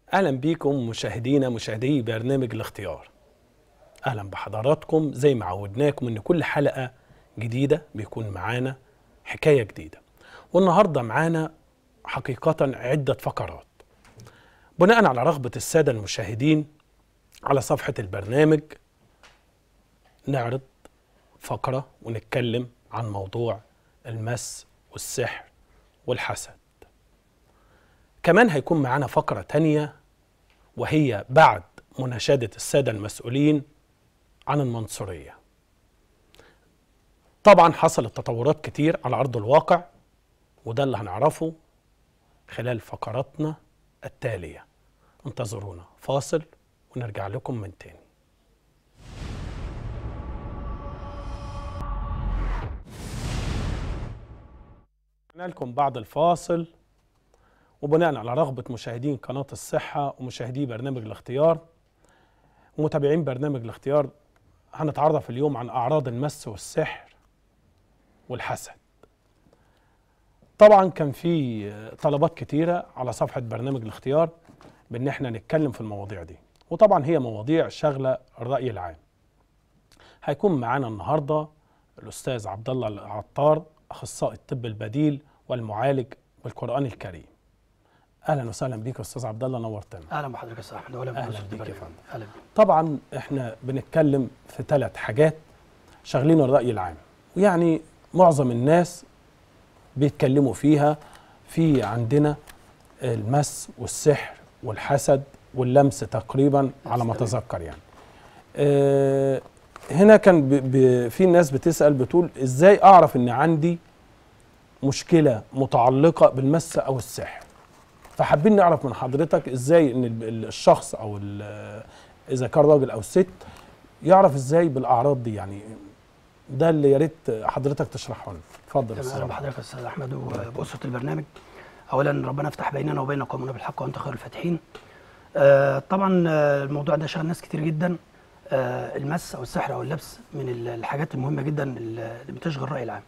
اهلا بيكم مشاهدينا مشاهدي برنامج الاختيار اهلا بحضراتكم زي ما عودناكم ان كل حلقه جديده بيكون معانا حكايه جديده والنهارده معانا حقيقه عده فقرات بناء على رغبه الساده المشاهدين على صفحه البرنامج نعرض فقره ونتكلم عن موضوع المس والسحر والحسد كمان هيكون معانا فقرة تانية وهي بعد مناشدة السادة المسؤولين عن المنصورية طبعا حصلت تطورات كتير على أرض الواقع وده اللي هنعرفه خلال فقراتنا التالية انتظرونا فاصل ونرجع لكم من تاني لكم بعد الفاصل وبناء على رغبة مشاهدين قناة الصحة ومشاهدي برنامج الاختيار ومتابعين برنامج الاختيار هنتعرف اليوم عن أعراض المس والسحر والحسد طبعا كان في طلبات كتيرة على صفحة برنامج الاختيار بأن احنا نتكلم في المواضيع دي وطبعا هي مواضيع شغلة الرأي العام هيكون معانا النهاردة الأستاذ عبد الله العطار أخصائي الطب البديل والمعالج بالقرآن الكريم اهلا وسهلا بيك يا استاذ عبد الله نورتنا اهلا بحضرتك يا استاذ احمد ولا أهلا بيك يا فندم. اهلا بيك طبعا احنا بنتكلم في ثلاث حاجات شاغلين الراي العام ويعني معظم الناس بيتكلموا فيها في عندنا المس والسحر والحسد واللمس تقريبا على ما اتذكر يعني اه هنا كان ب ب في ناس بتسال بتقول ازاي اعرف ان عندي مشكله متعلقه بالمس او السحر فحابين نعرف من حضرتك ازاي ان ال- الشخص او ال- اذا كان راجل او ست يعرف ازاي بالاعراض دي يعني ده اللي يا ريت حضرتك تشرحه لنا اتفضل يا اهلا استاذ بحضرتك يا استاذ احمد وباسره البرنامج اولا ربنا يفتح بيننا وبين قومنا بالحق وانت خير الفاتحين آه طبعا آه، الموضوع ده شغل ناس كتير جدا آه المس او السحر او اللبس من ال- الحاجات المهمه جدا اللي بتشغل الراي العام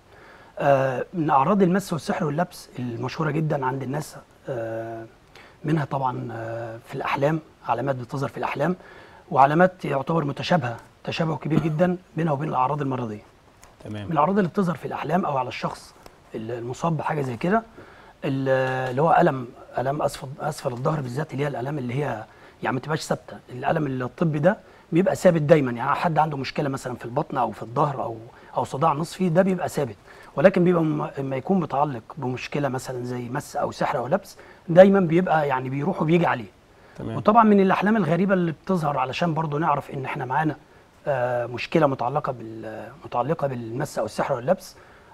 آه من اعراض المس والسحر واللبس المشهوره جدا عند الناس آه منها طبعا آه في الاحلام علامات بتظهر في الاحلام وعلامات يعتبر متشابهه تشابه كبير جدا بينها وبين الاعراض المرضيه من تمام الاعراض اللي بتظهر في الاحلام او على الشخص المصاب بحاجه زي كده ال- اللي هو الم الم اسفل اسفل الظهر بالذات اللي هي الالام اللي هي يعني ما تبقاش ثابته الالم الطبي ده بيبقى ثابت دايما يعني حد عنده مشكله مثلا في البطن او في الظهر او او صداع نصفي ده بيبقى ثابت ولكن بيبقى م- لما يكون متعلق بمشكله مثلا زي مس او سحر او لبس دايما بيبقى يعني بيروح وبيجي عليه تمام وطبعا من الاحلام الغريبه اللي بتظهر علشان برضو نعرف ان احنا معانا آه، مشكله متعلقه بال متعلقه بالمس او السحر واللبس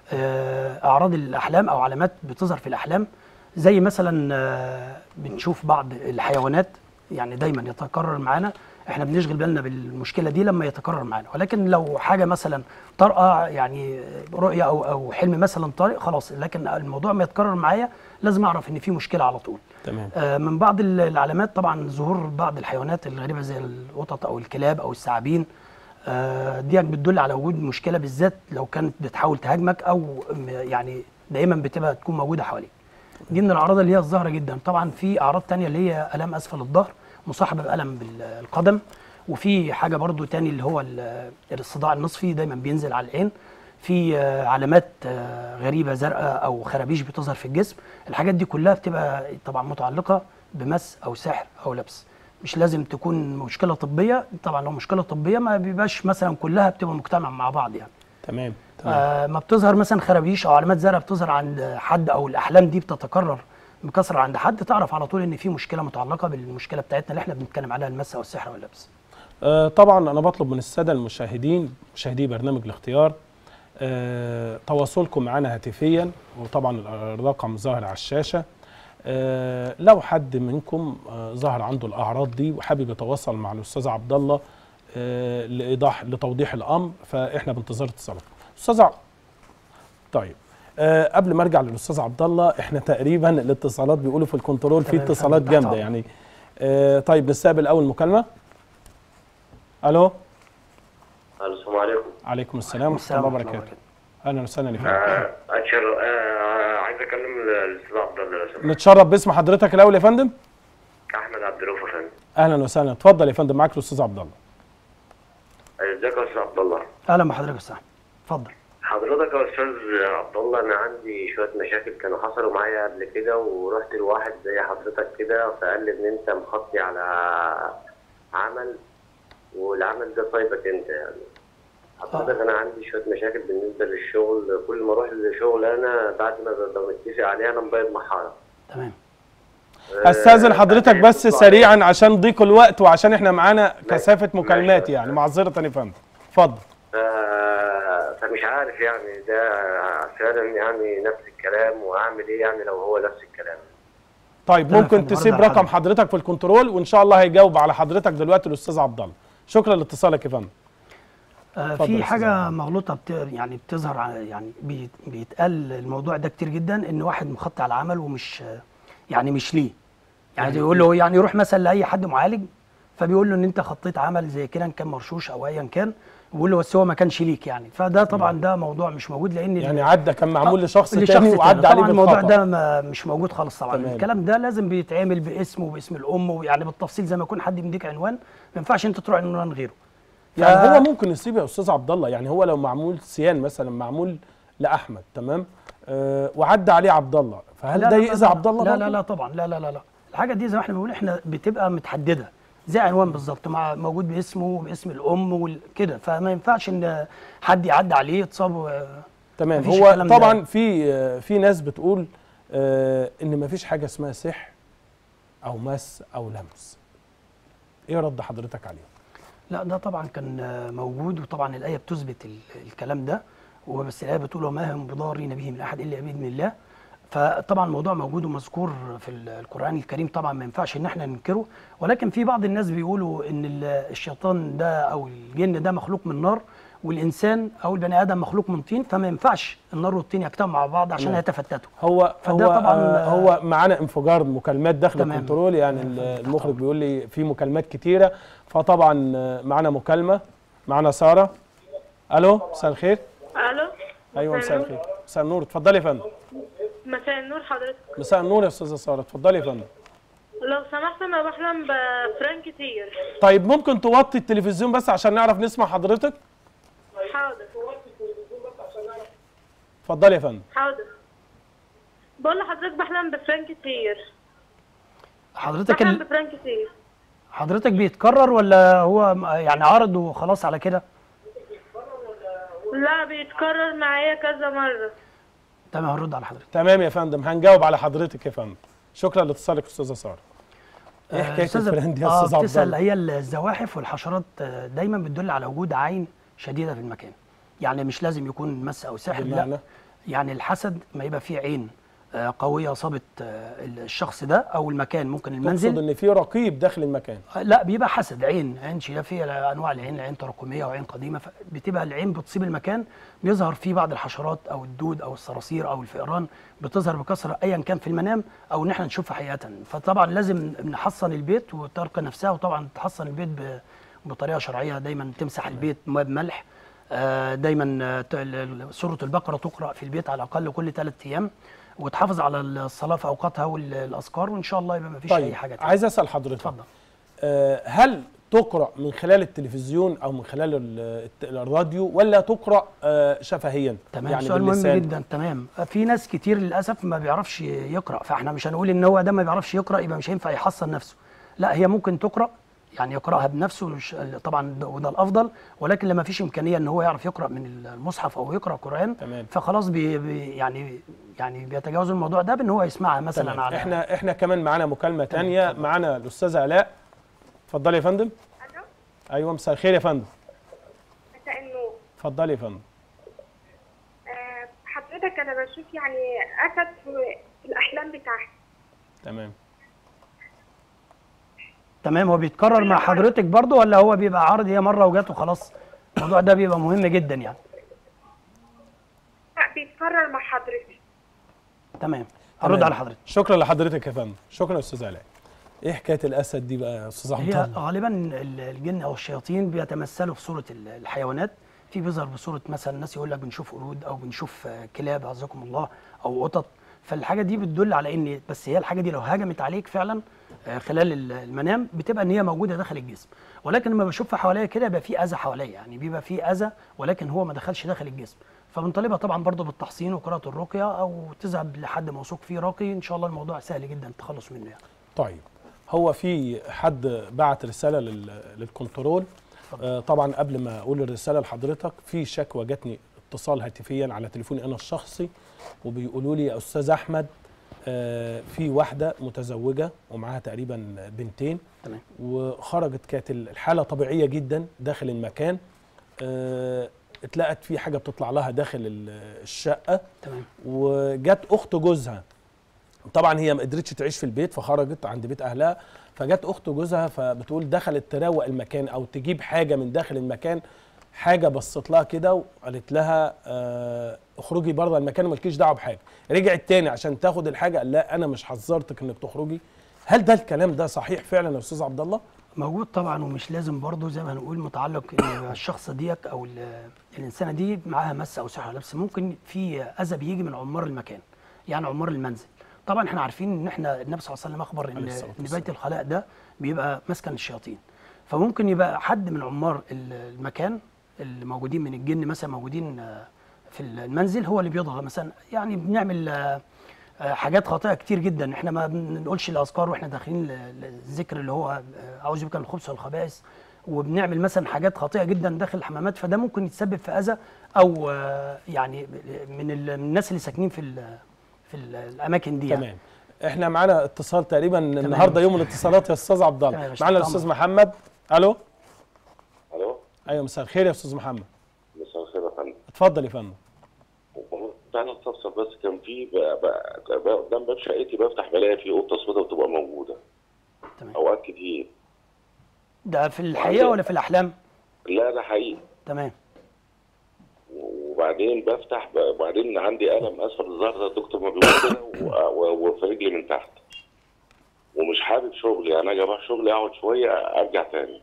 آه، اعراض الاحلام او علامات بتظهر في الاحلام زي مثلا آه، بنشوف بعض الحيوانات يعني دايما يتكرر معانا احنا بنشغل بالنا بالمشكله دي لما يتكرر معانا ولكن لو حاجه مثلا طارئه يعني رؤيه او او حلم مثلا طارئ خلاص لكن الموضوع ما يتكرر معايا لازم اعرف ان في مشكله على طول تمام آه، من بعض ال- العلامات طبعا ظهور بعض الحيوانات الغريبه زي القطط او الكلاب او الثعابين آه، دي بتدل على وجود مشكله بالذات لو كانت بتحاول تهاجمك او م- يعني دائما بتبقى تكون موجوده حواليك دي من الاعراض اللي هي الظاهره جدا طبعا في اعراض تانية اللي هي الام اسفل الظهر مصاحبه بالم بالقدم وفي حاجه برضو تاني اللي هو ال- الصداع النصفي دايما بينزل على العين في آه، علامات آه، غريبه زرقاء او خرابيش بتظهر في الجسم الحاجات دي كلها بتبقى طبعا متعلقه بمس او سحر او لبس مش لازم تكون مشكله طبيه طبعا لو مشكله طبيه ما بيبقاش مثلا كلها بتبقى مجتمع مع بعض يعني تمام تمام آه ما بتظهر مثلا خرابيش او علامات زرقاء بتظهر عند حد او الاحلام دي بتتكرر بكثره عند حد تعرف على طول ان في مشكله متعلقه بالمشكله بتاعتنا اللي احنا بنتكلم عليها المس او السحر واللبس آه طبعا انا بطلب من الساده المشاهدين مشاهدي برنامج الاختيار آه تواصلكم معنا هاتفيا وطبعا الرقم ظاهر على الشاشه آه لو حد منكم آه ظهر عنده الاعراض دي وحابب يتواصل مع الاستاذ عبد الله آه لايضاح لتوضيح الامر فاحنا بانتظار اتصالاتكم استاذ ع- طيب آه قبل ما ارجع للاستاذ عبد الله احنا تقريبا الاتصالات بيقولوا في الكنترول في تمام، اتصالات تحت جامده أمرك. يعني آه طيب نستقبل اول مكالمه الو الو السلام عليكم عليكم السلام ورحمه الله وبركاته اهلا وسهلا يا فندم آه، أتشر آه، عايز اكلم الاستاذ عبد الله لو سمحت نتشرف باسم حضرتك الاول يا فندم احمد عبد الضيوف يا فندم اهلا وسهلا اتفضل يا فندم معاك الاستاذ عبد الله ازيك يا استاذ عبد الله اهلا بحضرتك يا استاذ اتفضل حضرتك يا استاذ عبد الله انا عندي شويه مشاكل كانوا حصلوا معايا قبل كده ورحت لواحد زي حضرتك كده فقال لي ان انت مخطي على عمل والعمل ده صايبك انت يعني حضرتك انا عندي شويه مشاكل بالنسبه للشغل كل ما اروح للشغل انا بعد ما ببقى متفق عليه انا مبيض محاره تمام استاذن حضرتك بعدين بس بيطلع سريعا عشان ضيق الوقت وعشان احنا معانا كثافه مكالمات ماشي. يعني معذره يا فندم اتفضل ف- فمش عارف يعني ده فعلا يعني نفس الكلام واعمل ايه يعني لو هو نفس الكلام طيب تمام يا ممكن فندم، تسيب هرد على رقم حضرتك في الكنترول وان شاء الله هيجاوب على حضرتك دلوقتي الاستاذ عبد الله شكرا لاتصالك يا فندم آه، اتفضل يا في أستاذ حاجه مغلوطه بت... يعني بتظهر على- يعني بي... بيتقال الموضوع ده كتير جدا ان واحد مخطي على عمل ومش يعني مش ليه يعني يقول له يعني يروح مثلا لاي حد معالج فبيقول له ان انت خطيت عمل زي كده ان كان مرشوش او ايا كان ويقول له بس هو ما كانش ليك يعني فده طبعا ده موضوع مش موجود لان يعني عدى كان معمول لشخص لشخص تاني وعدى عليه طبعا الموضوع بالخطا ده ما مش موجود خالص طبعا تمام. الكلام ده لازم بيتعمل باسمه وباسم الام ويعني بالتفصيل زي ما يكون حد مديك عنوان ما ينفعش انت تروح عنوان غيره يعني ف- هو ممكن يصيب يا استاذ عبد الله يعني هو لو معمول سيان مثلا معمول لاحمد تمام آه وعدى عليه عبد الله فهل لا ده لا لا يأذي لا عبد الله لا برضه؟ لا لا طبعا لا لا لا لا الحاجه دي زي ما احنا بنقول احنا بتبقى متحدده زي عنوان بالظبط مع موجود باسمه وباسم الام وكده فما ينفعش ان حد يعدي عليه يتصاب آه، تمام مفيش هو الكلام ده. طبعا في آه، في ناس بتقول آه ان مفيش حاجه اسمها سحر او مس او لمس ايه رد حضرتك عليه لا ده طبعا كان آه، موجود وطبعا الايه بتثبت ال- الكلام ده وبس الايه بتقول وما هم بضارين به من احد الا باذن الله فطبعا الموضوع موجود ومذكور في ال- القران الكريم طبعا ما ينفعش ان احنا ننكره ولكن في بعض الناس بيقولوا ان ال- الشيطان ده او الجن ده مخلوق من نار والانسان او البني ادم مخلوق من طين فما ينفعش النار والطين يجتمعوا مع بعض عشان تمام. يتفتتوا هو فده هو طبعاً، آه آه، هو معانا انفجار مكالمات داخل تمام. الكنترول يعني ال- المخرج بيقول لي في مكالمات كتيره فطبعا آه، معانا مكالمه معانا ساره الو مساء الخير الو ايوه مساء الخير مساء النور اتفضلي يا فندم مساء النور حضرتك مساء النور يا استاذه ساره اتفضلي يا فندم لو سمحت انا بحلم بفران كتير طيب ممكن توطي التلفزيون بس عشان نعرف نسمع حضرتك حاضر اتفضلي يا فندم حاضر بقول لحضرتك بحلم بفران كتير حضرتك بحلم ال... بفران كتير حضرتك بيتكرر ولا هو م- يعني عرض وخلاص على كده لا بيتكرر معايا كذا مرة تمام هنرد على حضرتك تمام يا فندم هنجاوب على حضرتك يا فندم شكرا لاتصالك استاذه ساره ايه حكايه أستاذة- الفران دي يا آه استاذ عبد بتسأل الله هي الزواحف والحشرات آه، دايما بتدل على وجود عين شديده في المكان يعني مش لازم يكون مس او سحر بمعنى؟ لا يعني الحسد ما يبقى فيه عين آه، قويه اصابت آه، الشخص ده او المكان ممكن تقصد المنزل ان في رقيب داخل المكان آه، لا بيبقى حسد عين عين شيء في انواع العين عين تراكميه وعين قديمه بتبقى العين بتصيب المكان بيظهر فيه بعض الحشرات او الدود او الصراصير او الفئران بتظهر بكثره ايا كان في المنام او ان احنا نشوفها حقيقه فطبعا لازم نحصن البيت وترقى نفسها وطبعا تحصن البيت ب- بطريقه شرعيه دايما تمسح البيت ماء بملح آه، دايما آه، ت- ال- ال- سوره البقره تقرا في البيت على الاقل كل ثلاث ايام وتحافظ على الصلاه في اوقاتها والاذكار وان شاء الله يبقى ما فيش اي طيب حاجه تانية. عايز اسال حضرتك اتفضل آه، هل تقرا من خلال التلفزيون او من خلال ال- الت- الراديو ولا تقرا آه، شفهيا تمام يعني سؤال مهم باللسان؟ جدا تمام في ناس كتير للاسف ما بيعرفش يقرا فاحنا مش هنقول ان هو ده ما بيعرفش يقرا يبقى مش هينفع يحصن نفسه لا هي ممكن تقرا يعني يقراها بنفسه مش طبعا ده- وده الافضل ولكن لما فيش امكانيه ان هو يعرف يقرا من المصحف او يقرا قران تمام. فخلاص بي بي يعني يعني بيتجاوز الموضوع ده بان هو يسمعها مثلا تمام على احنا احنا كمان معانا مكالمه تمام، تانية اتفضل. معانا الاستاذه الاء اتفضلي يا فندم الو ايوه مساء الخير يا فندم مساء النور اتفضلي يا فندم آه، حضرتك انا بشوف يعني اسد في في الاحلام بتاعتي تمام تمام هو بيتكرر مع حضرتك برضو ولا هو بيبقى عارض هي مره وجات وخلاص الموضوع ده بيبقى مهم جدا يعني لا بيتكرر مع حضرتك تمام هرد تمام. على حضرتك شكرا لحضرتك يا فندم شكرا يا استاذ الاء ايه حكايه الاسد دي بقى يا استاذ عبد هي الله غالبا ال- الجن او الشياطين بيتمثلوا في صوره ال- الحيوانات في بيظهر بصوره مثلا الناس يقول لك بنشوف قرود او بنشوف آه، كلاب عزكم الله او قطط فالحاجه دي بتدل على ان بس هي الحاجه دي لو هجمت عليك فعلا آه، خلال ال- المنام بتبقى ان هي موجوده داخل الجسم ولكن لما بشوفها حواليا كده يبقى في اذى حواليا يعني بيبقى في اذى ولكن هو ما دخلش داخل الجسم فبنطالبها طبعا برضه بالتحصين وقراءه الرقيه او تذهب لحد موثوق فيه راقي ان شاء الله الموضوع سهل جدا التخلص منه يعني طيب هو في حد بعت رساله لل- للكنترول آه طبعا قبل ما اقول الرساله لحضرتك في شكوى جاتني اتصال هاتفيا على تليفوني انا الشخصي وبيقولوا لي يا استاذ احمد آه في واحده متزوجه ومعاها تقريبا بنتين تمام وخرجت كانت الحاله طبيعيه جدا داخل المكان آه اتلقت في حاجه بتطلع لها داخل ال- الشقه تمام وجت اخت جوزها طبعا هي ما قدرتش تعيش في البيت فخرجت عند بيت اهلها فجت اخت جوزها فبتقول دخلت تروق المكان او تجيب حاجه من داخل المكان حاجه بصت لها كده وقالت لها آه اخرجي بره المكان ومالكيش دعوه بحاجه رجعت تاني عشان تاخد الحاجه قال لا انا مش حذرتك انك تخرجي هل ده الكلام ده صحيح فعلا يا استاذ عبد الله موجود طبعا ومش لازم برضه زي ما هنقول متعلق ان الشخص ديك او ال- الانسانه دي معاها مس او سحر لبس ممكن في اذى بيجي من عمار المكان يعني عمار المنزل طبعا احنا عارفين ان احنا النبي صلى الله عليه وسلم اخبر عليه ان الصلاة ان والسلام. بيت الخلاء ده بيبقى مسكن الشياطين فممكن يبقى حد من عمار ال- المكان اللي موجودين من الجن مثلا موجودين آه، في المنزل هو اللي بيضغط مثلا يعني بنعمل آه، آه، حاجات خاطئه كتير جدا احنا ما بنقولش الاذكار واحنا داخلين ل- للذكر اللي هو آه، اعوذ بك من الخبث والخبائث وبنعمل مثلا حاجات خاطئه جدا داخل الحمامات فده ممكن يتسبب في اذى او آه، يعني من ال- من الناس اللي ساكنين في ال- في ال- الاماكن دي يعني. تمام احنا معانا اتصال تقريبا النهارده يوم الاتصالات يا استاذ عبد تمام يا الله باشا، معانا تحت الاستاذ أمرك. محمد الو الو ايوه مساء الخير يا استاذ محمد مساء الخير يا فندم اتفضل يا فندم كنت انا استفسر بس كان في ب- ب- ب- قدام باب شقتي بفتح بلاقي في قطه سوداء بتبقى موجوده تمام اوقات كتير ده في الحقيقه ولا في الاحلام لا ده حقيقي تمام وبعدين بفتح ب- وبعدين عندي الم اسفل الظهر ده الدكتور ما بيقول كده و- و- وفي رجلي من تحت ومش حابب شغلي يعني اجي اروح شغلي اقعد شويه ارجع تاني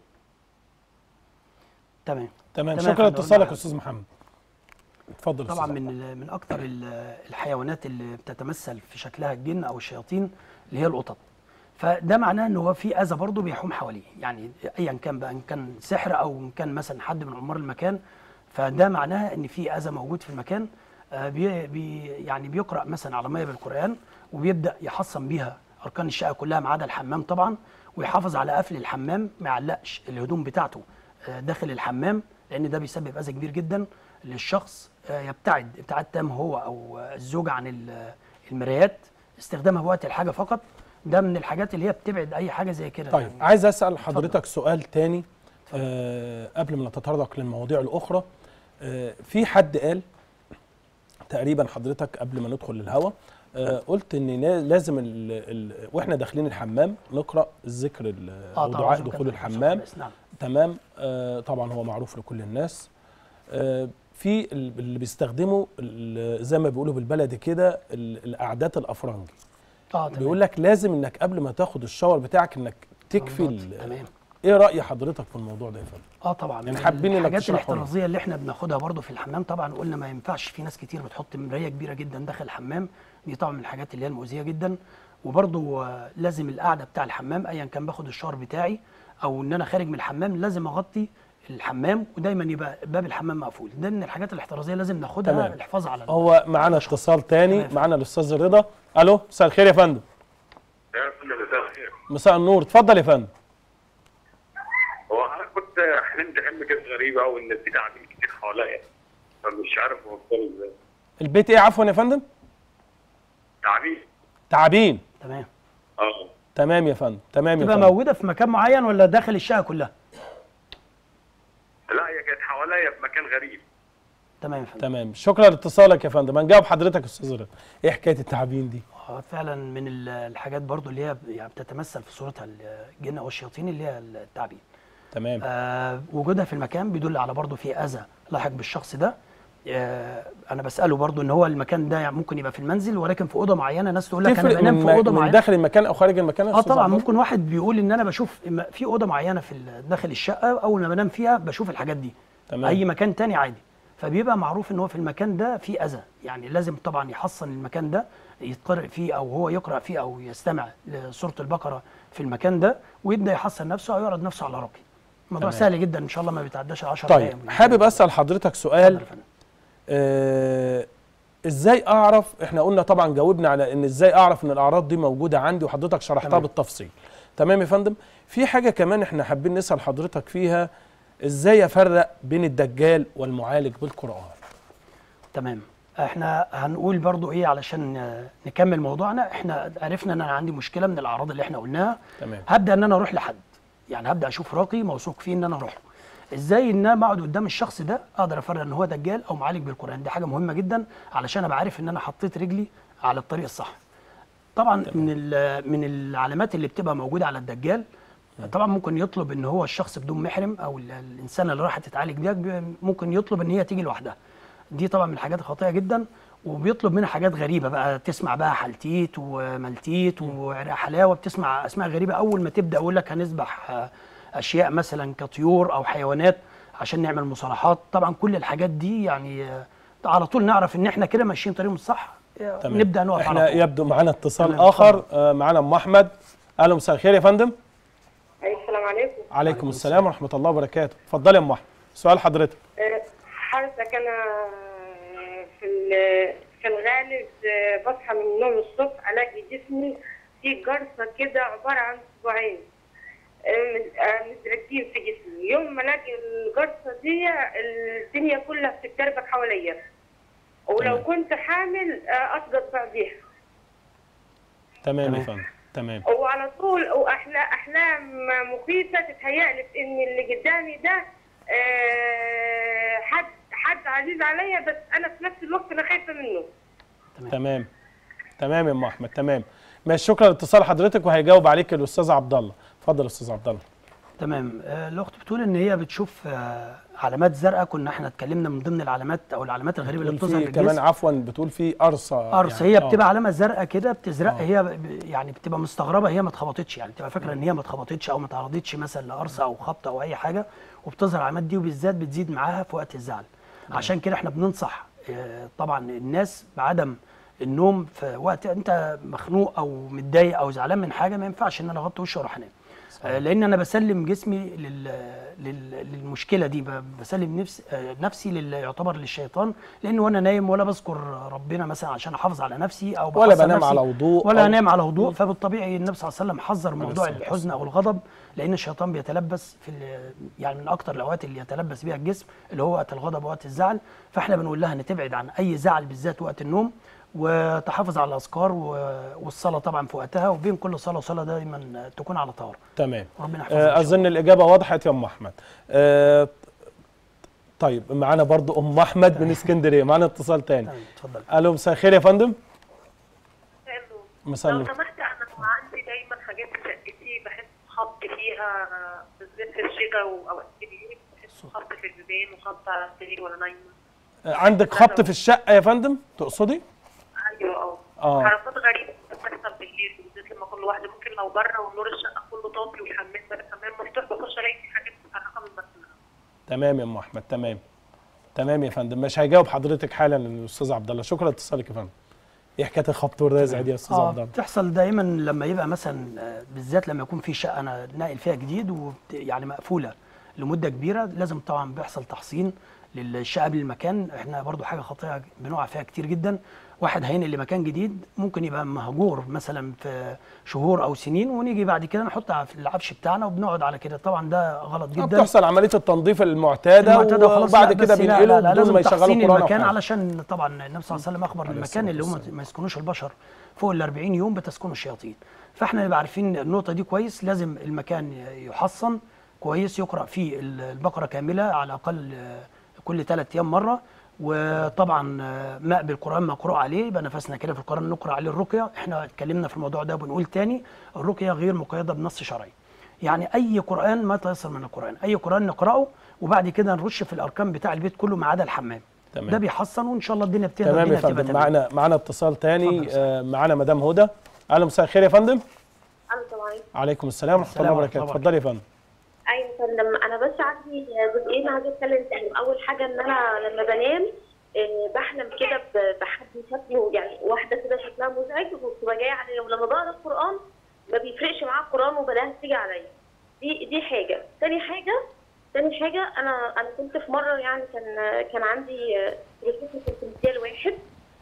تمام تمام تمام شكرا يا فندم. لاتصالك يا استاذ محمد اتفضل يا طبعا أستاذ من ال- من اكثر ال- الحيوانات اللي بتتمثل في شكلها الجن او الشياطين اللي هي القطط فده معناه ان هو في اذى برضه بيحوم حواليه يعني ايا كان بقى ان كان سحر او ان كان مثلا حد من عمار المكان فده معناها ان في اذى موجود في المكان آه، بي بي يعني بيقرا مثلا على ميه بالقران وبيبدا يحصن بيها اركان الشقه كلها ما عدا الحمام طبعا ويحافظ على قفل الحمام ما يعلقش الهدوم بتاعته آه، داخل الحمام لان ده بيسبب اذى كبير جدا للشخص آه، يبتعد ابتعاد تام هو او آه، الزوجه عن ال- المرايات استخدامها بوقت الحاجه فقط ده من الحاجات اللي هي بتبعد اي حاجه زي كده طيب يعني عايز اسال حضرتك سؤال تاني آه قبل ما نتطرق للمواضيع الاخرى آه في حد قال تقريبا حضرتك قبل ما ندخل الهوا آه قلت ان لا- لازم ال ال واحنا داخلين الحمام نقرا الذكر ال- او طبعاً دعاء زوجة دخول الرسول الحمام صلى الله عليه وسلم. تمام آه طبعا هو معروف لكل الناس آه في ال- اللي بيستخدموا ال- زي ما بيقولوا بالبلدي كده ال- الاعداد الافرنجي اه تمام بيقول لك لازم انك قبل ما تاخد الشاور بتاعك انك تكفي بالظبط. ال- تمام ايه راي حضرتك في الموضوع ده يا فندم اه طبعا يعني من حابين انك الحاجات تشرحه لنا. الاحترازيه اللي احنا بناخدها برضو في الحمام طبعا قلنا ما ينفعش في ناس كتير بتحط مرايه كبيره جدا داخل الحمام دي طبعا من الحاجات اللي هي المؤذيه جدا وبرضو آه، لازم القعده بتاع الحمام ايا كان باخد الشاور بتاعي او ان انا خارج من الحمام لازم اغطي الحمام ودايما يبقى باب الحمام مقفول ده من الحاجات الاحترازيه لازم ناخدها تمام. الحفاظ على هو معانا اتصال تاني تمام. معانا الاستاذ رضا الو مساء الخير يا فندم يا فندم مساء الخير مساء النور اتفضل يا فندم هو انا كنت حلمت حلم كده غريب قوي ان في تعابين كتير حواليا فمش عارف اوصله ازاي البيت ايه عفوا يا فندم تعابين تعابين تمام اه تمام يا فندم تمام يا تبقى فندم موجوده في مكان معين ولا داخل الشقه كلها لا هي كانت حواليا في مكان غريب تمام يا فندم تمام شكرا لاتصالك يا فندم هنجاوب حضرتك يا استاذ رضا ايه حكايه التعابين دي آه، فعلا من ال- الحاجات برضو اللي هي يعني بتتمثل في صورتها الجن او الشياطين اللي هي التعبين تمام آه وجودها في المكان بيدل على برضو في اذى لاحق بالشخص ده آه انا بساله برضو ان هو المكان ده يعني ممكن يبقى في المنزل ولكن في اوضه معينه ناس تقول لك انا تفرق بنام من, في اوضه من معينه داخل المكان او خارج المكان يا اه أستاذ طبعا عبد الله؟ ممكن واحد بيقول ان انا بشوف إما في اوضه معينه في ال- داخل الشقه اول ما بنام فيها بشوف الحاجات دي تمام. اي مكان تاني عادي فبيبقى معروف ان هو في المكان ده في اذى يعني لازم طبعا يحصن المكان ده يتقرأ فيه او هو يقرأ فيه او يستمع لسورة البقرة في المكان ده ويبدأ يحصن نفسه او يعرض نفسه على رقي الموضوع تمام. سهل جدا ان شاء الله ما بيتعداش 10 دقايق طيب حابب اسال حضرتك سؤال اتفضل يا فندم. آه ازاي اعرف احنا قلنا طبعا جاوبنا على ان ازاي اعرف ان الاعراض دي موجوده عندي وحضرتك شرحتها تمام. بالتفصيل تمام يا فندم في حاجه كمان احنا حابين نسال حضرتك فيها ازاي افرق بين الدجال والمعالج بالقران تمام احنا هنقول برضو ايه علشان آه، نكمل موضوعنا احنا عرفنا ان انا عندي مشكله من الاعراض اللي احنا قلناها تمام هبدا ان انا اروح لحد يعني هبدا اشوف راقي موثوق فيه ان انا اروح له ازاي ان انا اقعد قدام الشخص ده اقدر افرق ان هو دجال او معالج بالقران دي حاجه مهمه جدا علشان ابقى عارف ان انا حطيت رجلي على الطريق الصح طبعا من ال- من العلامات اللي بتبقى موجوده على الدجال طبعا ممكن يطلب ان هو الشخص بدون محرم او ال- الانسان اللي راح تتعالج دي بي- ممكن يطلب ان هي تيجي لوحدها دي طبعا من الحاجات الخطيره جدا وبيطلب منها حاجات غريبه بقى تسمع بقى حلتيت وملتيت وحلاوه بتسمع اسماء غريبه اول ما تبدا يقول لك هنذبح آه، اشياء مثلا كطيور او حيوانات عشان نعمل مصالحات طبعا كل الحاجات دي يعني آه، على طول نعرف ان احنا كده ماشيين طريق مش صح آه، تمام نبدا نقف احنا على طول. يبدو معانا اتصال تمام، اخر اتفضل. آه معانا ام احمد اهلا مساء الخير يا فندم أي السلام عليكم عليكم السلام ورحمه الله وبركاته اتفضلي يا ام احمد سؤال حضرتك آه، حضرتك أنا في ال- في الغالب آه، بصحى من النوم الصبح ألاقي جسمي فيه جرثة كده عبارة عن أسبوعين آه، مز- آه، مزرقين في جسمي يوم ما ألاقي الجرثة دي الدنيا كلها بتتدربك حواليا ولو تمام. كنت حامل آه، أسقط بعديها تمام يا تمام. فندم تمام وعلى طول واحلام احلام مخيفه تتهيأ لي ان اللي قدامي ده آه، حد حد عزيز عليا بس انا في نفس الوقت انا خايفه منه تمام تمام يا ام احمد تمام ماشي شكرا لاتصال حضرتك وهيجاوب عليك الاستاذ عبد الله اتفضل يا استاذ عبد الله تمام آه، الاخت بتقول ان هي بتشوف آه، علامات زرقاء كنا احنا اتكلمنا من ضمن العلامات او العلامات الغريبه اللي بتقول بتظهر في في كمان الجسم عفوا بتقول في قرصه قرص يعني. هي آه. بتبقى علامه زرقاء كده بتزرق آه. هي ب- يعني بتبقى مستغربه هي ما اتخبطتش يعني بتبقى فاكره ان هي ما اتخبطتش او ما تعرضتش مثلا لقرصه او خبطه او اي حاجه وبتظهر العلامات دي وبالذات بتزيد معاها في وقت الزعل عشان كده احنا بننصح آه، طبعا الناس بعدم النوم في وقت انت مخنوق او متضايق او زعلان من حاجه ما ينفعش ان انا اغطي وشي واروح انام آه، لان انا بسلم جسمي لل... لل... للمشكله دي ب- بسلم نفس... آه، نفسي لل... يعتبر للشيطان لان وانا نايم ولا بذكر ربنا مثلا عشان احافظ على نفسي او ولا بحصن بنام نفسي على وضوء ولا أو- انام على هدوء فبالطبيعي النبي صلى الله عليه وسلم حذر موضوع الصلاة الحزن او الغضب لان الشيطان بيتلبس في ال- يعني من اكتر الاوقات اللي يتلبس بيها الجسم اللي هو وقت الغضب ووقت الزعل فاحنا بنقول لها ان تبعد عن اي زعل بالذات وقت النوم وتحافظ على الاذكار و- والصلاه طبعا في وقتها وبين كل صلاه وصلاه دايما تكون على طهاره تمام ربنا يحفظها إن آه شاء اظن الاجابه وضحت يا ام احمد آه طيب معانا برضو ام احمد من اسكندريه معانا اتصال تاني تمام، اتفضل الو مساء الخير يا فندم مساء لو النور. سمحت انا عندي دايما حاجات في شقتي بحس خبط فيها بالذات في الشتاء واوقات الليل بحس خبط في البيبان وخبط على السرير وانا نايمه آه عندك خبط في الشقه يا فندم تقصدي ايوه اه اه حركات غريبه بتحصل بالليل بالذات لما اكون لوحدي ممكن لو بره ونور الشقه كله طافي والحمام ده الحمام مفتوح بخش الاقي في حاجات متحركه من المسمار تمام يا ام احمد تمام تمام يا فندم مش هيجاوب حضرتك حالا الاستاذ عبد الله شكرا لاتصالك يا فندم ايه حكايه الخبط والرزع دي يا استاذ اه عبد الله بتحصل دايما لما يبقى مثلا آه، بالذات لما يكون في شقه انا ناقل فيها جديد وبت يعني مقفوله لمده كبيره لازم طبعا بيحصل تحصين للشقه قبل المكان احنا برضو حاجه خطيره بنقع فيها كتير جدا واحد هينقل لمكان جديد ممكن يبقى مهجور مثلا في شهور او سنين ونيجي بعد كده نحطها في العفش بتاعنا وبنقعد على كده طبعا ده غلط آه، جدا بتحصل عمليه التنظيف المعتاده, المعتاده وخلاص وبعد لا، كده بس لا، لا، بينقلوا لا، بدون لازم ما يشغلوا تحسين قران أو المكان حاجة. علشان طبعا النبي صلى الله عليه وسلم اخبر عليه المكان اللي الصلاة هم والسلام. ما يسكنوش البشر فوق ال 40 يوم بتسكنوا الشياطين فاحنا نبقى عارفين النقطه دي كويس لازم المكان يحصن كويس يقرا فيه ال- البقره كامله على الاقل آه، كل ثلاث ايام مره وطبعا آه، ماء بالقران مقروء عليه يبقى نفسنا كده في القران نقرا عليه الرقيه احنا اتكلمنا في الموضوع ده وبنقول تاني الرقيه غير مقيده بنص شرعي يعني اي قران ما تيسر من القران اي قران نقراه وبعد كده نرش في الاركان بتاع البيت كله ما عدا الحمام تمام. ده بيحصن وان شاء الله الدنيا بتهدى تمام يا الدنيا بتبقى فندم معانا معانا اتصال اتفضل تاني يا آه معانا مدام هدى اهلا مساء الخير يا فندم السلام عليكم عليكم السلام ورحمه الله السلام وبركاته ورحمة الله اتفضلي يا فندم ايوه يا فندم انا بس عندي جزئين عايزه اتكلم فيهم اول حاجه ان انا لما بنام آه، بحلم كده ب- بحد شكله يعني واحده كده شكلها مزعج وبتبقى جايه عليا ولما بقرا القران ما بيفرقش معاها القران وبلاها تيجي عليا دي دي حاجه تاني حاجه تاني حاجه انا انا كنت في مره يعني كان كان عندي آه، ريسيبت كنت مديها لواحد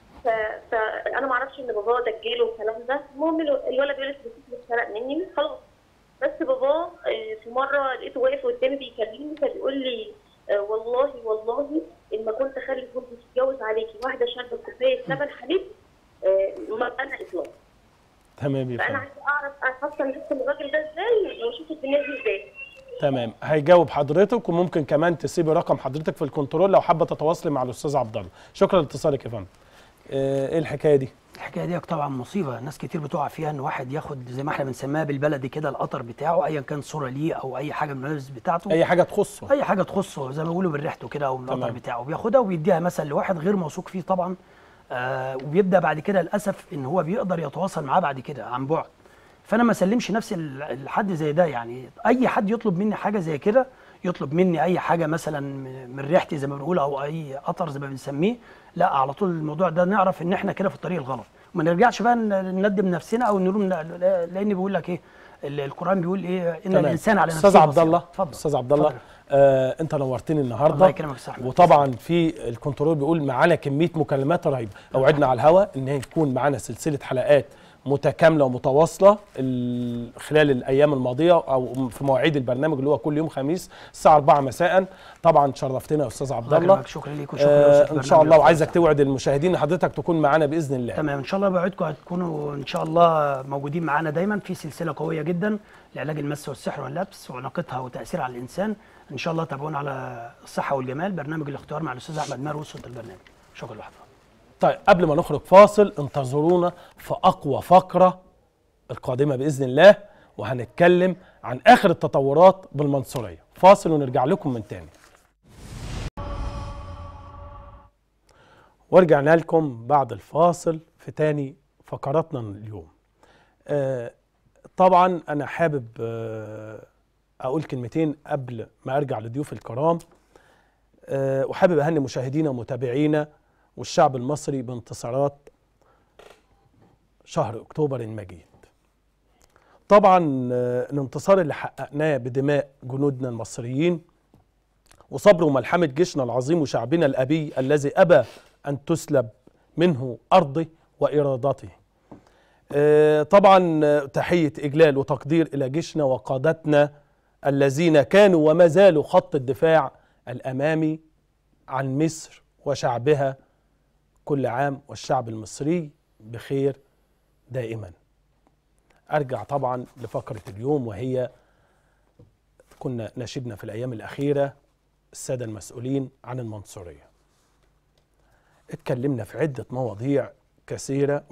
ف- فانا ما اعرفش ان باباه دجاله والكلام ده المهم الو- الولد بيقول لي الريسيبت اتسرق مني خلاص بس باباه آه، في مره لقيته واقف قدامي بيكلمني فبيقول لي آه، والله والله ان ما كنت اخلي جوزي يتجوز عليكي واحده شاربه كوبايه لبن حليب آه، ما انا اطلاق تمام يا فانا فندم عايزه اعرف احصل نفس الراجل ده ازاي واشوف الدنيا دي ازاي تمام هيجاوب حضرتك وممكن كمان تسيبي رقم حضرتك في الكنترول لو حابه تتواصلي مع الاستاذ عبد الله شكرا لاتصالك يا فندم آه، ايه الحكايه دي الحكايه دي طبعا مصيبه ناس كتير بتقع فيها ان واحد ياخد زي ما احنا بنسميها بالبلدي كده القطر بتاعه ايا كان صوره ليه او اي حاجه من الملابس بتاعته اي حاجه تخصه اي حاجه تخصه زي ما بيقولوا بالريحته كده او من القطر تمام. بتاعه بياخدها وبيديها مثلا لواحد غير موثوق فيه طبعا آه وبيبدا بعد كده للاسف ان هو بيقدر يتواصل معاه بعد كده عن بعد فانا ما اسلمش نفسي ل- لحد زي ده يعني اي حد يطلب مني حاجه زي كده يطلب مني اي حاجه مثلا من من ريحتي زي ما بنقول او اي قطر زي ما بنسميه لا على طول الموضوع ده نعرف ان احنا كده في الطريق الغلط وما نرجعش بقى ن- ندم نفسنا او نلوم ن- لان بيقول لك ايه ال- القران بيقول ايه ان تمام. الانسان على نفسه استاذ عبد بصيرة. الله اتفضل استاذ عبد الله اتفضل. آه انت نورتني النهارده الله يكرمك يا أستاذ أحمد. وطبعا في الكنترول بيقول معانا كميه مكالمات رهيبه اوعدنا على الهواء ان هي يكون معانا سلسله حلقات متكامله ومتواصله ال- خلال الايام الماضيه او في مواعيد البرنامج اللي هو كل يوم خميس الساعه 4 مساء طبعا شرفتنا يا استاذ عبد الله الله يكرمك شكرا ليك وشكرا آه لأستاذ ان شاء برنامج الله الأستاذ وعايزك توعد المشاهدين ان حضرتك تكون معانا باذن الله تمام ان شاء الله بوعدكم هتكونوا ان شاء الله موجودين معانا دايما في سلسله قويه جدا لعلاج المس والسحر واللبس وعلاقتها وتاثيرها على الانسان ان شاء الله تابعونا على الصحه والجمال برنامج الاختيار مع الاستاذ احمد ماهر وسط البرنامج شكرا لحضرتك طيب قبل ما نخرج فاصل انتظرونا في اقوى فقره القادمه باذن الله وهنتكلم عن اخر التطورات بالمنصوريه فاصل ونرجع لكم من تاني ورجعنا لكم بعد الفاصل في تاني فقراتنا اليوم آه طبعا انا حابب آه اقول كلمتين قبل ما ارجع لضيوف الكرام آه وحابب اهني مشاهدينا ومتابعينا والشعب المصري بانتصارات شهر اكتوبر المجيد طبعا آه، الانتصار اللي حققناه بدماء جنودنا المصريين وصبر وملحمة جيشنا العظيم وشعبنا الأبي الذي أبى أن تسلب منه أرضه وإرادته آه، طبعا آه، تحية إجلال وتقدير إلى جيشنا وقادتنا الذين كانوا وما زالوا خط الدفاع الأمامي عن مصر وشعبها كل عام والشعب المصري بخير دائما ارجع طبعا لفقره اليوم وهي كنا نشدنا في الايام الاخيره الساده المسؤولين عن المنصوريه اتكلمنا في عده مواضيع كثيره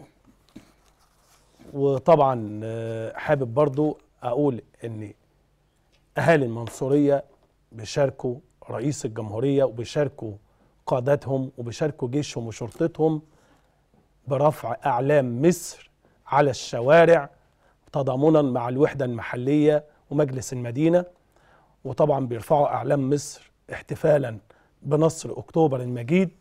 وطبعا آه، حابب برضو اقول ان اهالي المنصوريه بيشاركوا رئيس الجمهوريه وبيشاركوا قادتهم وبيشاركوا جيشهم وشرطتهم برفع اعلام مصر على الشوارع تضامنا مع الوحده المحليه ومجلس المدينه وطبعا بيرفعوا اعلام مصر احتفالا بنصر اكتوبر المجيد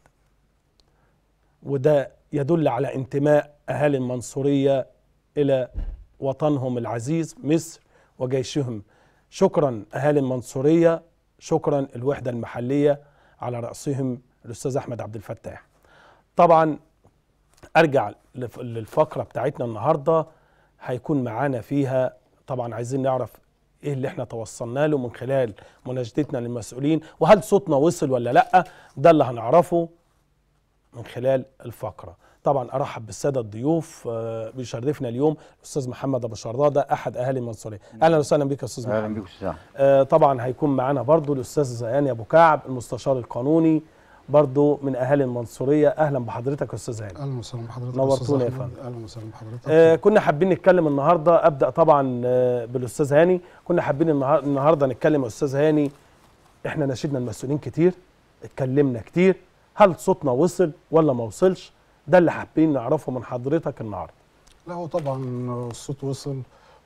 وده يدل على انتماء اهالي المنصوريه الى وطنهم العزيز مصر وجيشهم شكرا اهالي المنصوريه شكرا الوحده المحليه على راسهم الاستاذ احمد عبد الفتاح طبعا ارجع لف- للفقره بتاعتنا النهارده هيكون معانا فيها طبعا عايزين نعرف ايه اللي احنا توصلنا له من خلال مناشدتنا للمسؤولين وهل صوتنا وصل ولا لا ده اللي هنعرفه من خلال الفقره طبعا ارحب بالساده الضيوف آه، بيشرفنا اليوم الاستاذ محمد ابو شرداده احد اهالي المنصوريه اهلا وسهلا بك يا استاذ محمد اهلا بيك استاذ أحمد. آه، طبعا هيكون معانا برضو الاستاذ زياني ابو كعب المستشار القانوني برضو من اهالي المنصوريه اهلا بحضرتك يا استاذ هاني اهلا وسهلا بحضرتك نورتونا يا أستاذ أحمد. فندم. اهلا وسهلا بحضرتك آه كنا حابين نتكلم النهارده ابدا طبعا آه بالاستاذ هاني كنا حابين النهار- النهارده نتكلم يا استاذ هاني احنا ناشدنا المسؤولين كتير اتكلمنا كتير هل صوتنا وصل ولا ما وصلش ده اللي حابين نعرفه من حضرتك النهارده لا هو طبعا الصوت وصل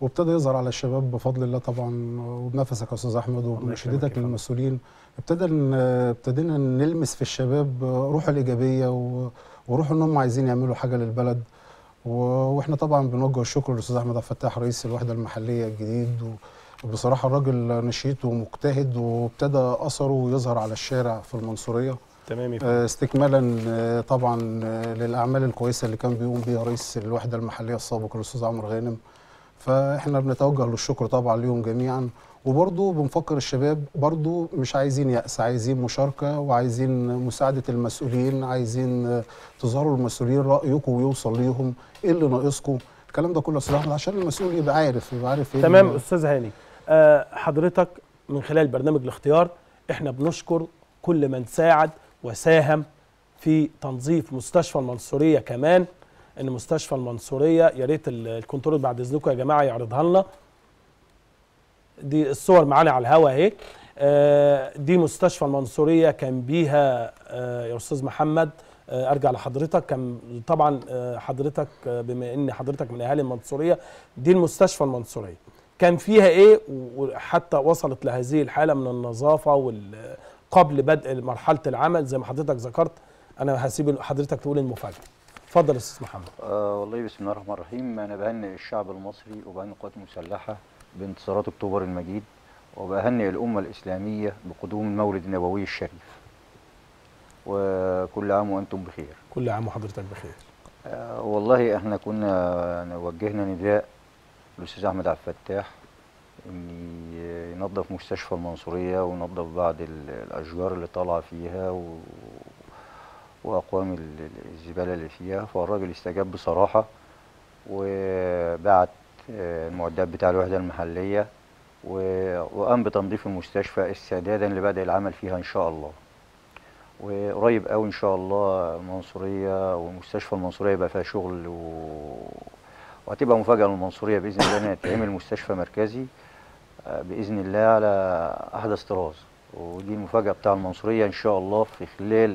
وابتدى يظهر على الشباب بفضل الله طبعا وبنفسك يا استاذ احمد يكرمك وبمشاهدتك يا فندم. للمسؤولين ابتدى ن- ابتدينا نلمس في الشباب روح الايجابيه و- وروح ان هم عايزين يعملوا حاجه للبلد و- واحنا طبعا بنوجه الشكر للاستاذ احمد عبد الفتاح رئيس الوحده المحليه الجديد و- وبصراحه الراجل نشيط ومجتهد وابتدى اثره يظهر على الشارع في المنصوريه تمام يا فندم. آه، استكمالا آه، طبعا آه، للاعمال الكويسه اللي كان بيقوم بيها رئيس الوحده المحليه السابق الاستاذ عمرو غانم فاحنا بنتوجه للشكر طبعا ليهم جميعا وبرضه بنفكر الشباب برضه مش عايزين يأس عايزين مشاركة وعايزين مساعدة المسؤولين عايزين آه، تظهروا المسؤولين رأيكم ويوصل ليهم ايه اللي ناقصكم الكلام ده كله يا استاذ احمد عشان المسؤول يبقى عارف يبقى عارف ايه تمام اللي- استاذ هاني آه، حضرتك من خلال برنامج الاختيار احنا بنشكر كل من ساعد وساهم في تنظيف مستشفى المنصوريه كمان ان مستشفى المنصوريه يا ريت ال- الكنترول بعد اذنكم يا جماعه يعرضها لنا دي الصور معانا على الهوا اهي آه، دي مستشفى المنصوريه كان بيها آه، يا استاذ محمد آه، ارجع لحضرتك كان طبعا آه، حضرتك آه، بما ان حضرتك من اهالي المنصوريه دي المستشفى المنصوريه كان فيها ايه وحتى وصلت لهذه الحاله من النظافه وال قبل بدء مرحله العمل زي ما حضرتك ذكرت انا هسيب حضرتك تقول المفاجاه اتفضل يا استاذ محمد آه والله بسم الله الرحمن الرحيم انا بهنئ الشعب المصري وبهنئ القوات المسلحه بانتصارات اكتوبر المجيد وبهنئ الامه الاسلاميه بقدوم المولد النبوي الشريف وكل عام وانتم بخير كل عام وحضرتك بخير آه والله احنا كنا وجهنا نداء للاستاذ احمد عبد الفتاح ان ينظف مستشفى المنصوريه وينظف بعض ال- الاشجار اللي طالعه فيها و... واقوام ال- ال- الزباله اللي فيها فالراجل استجاب بصراحه وبعت آه، المعدات بتاع الوحده المحليه و- وقام بتنظيف المستشفى استعدادا لبدء العمل فيها ان شاء الله وقريب قوي ان شاء الله المنصوريه ومستشفى المنصوريه يبقى فيها شغل و... وهتبقى مفاجاه للمنصوريه باذن الله انها تعمل مستشفى مركزي آه، باذن الله على احدث طراز ودي المفاجاه بتاع المنصوريه ان شاء الله في خلال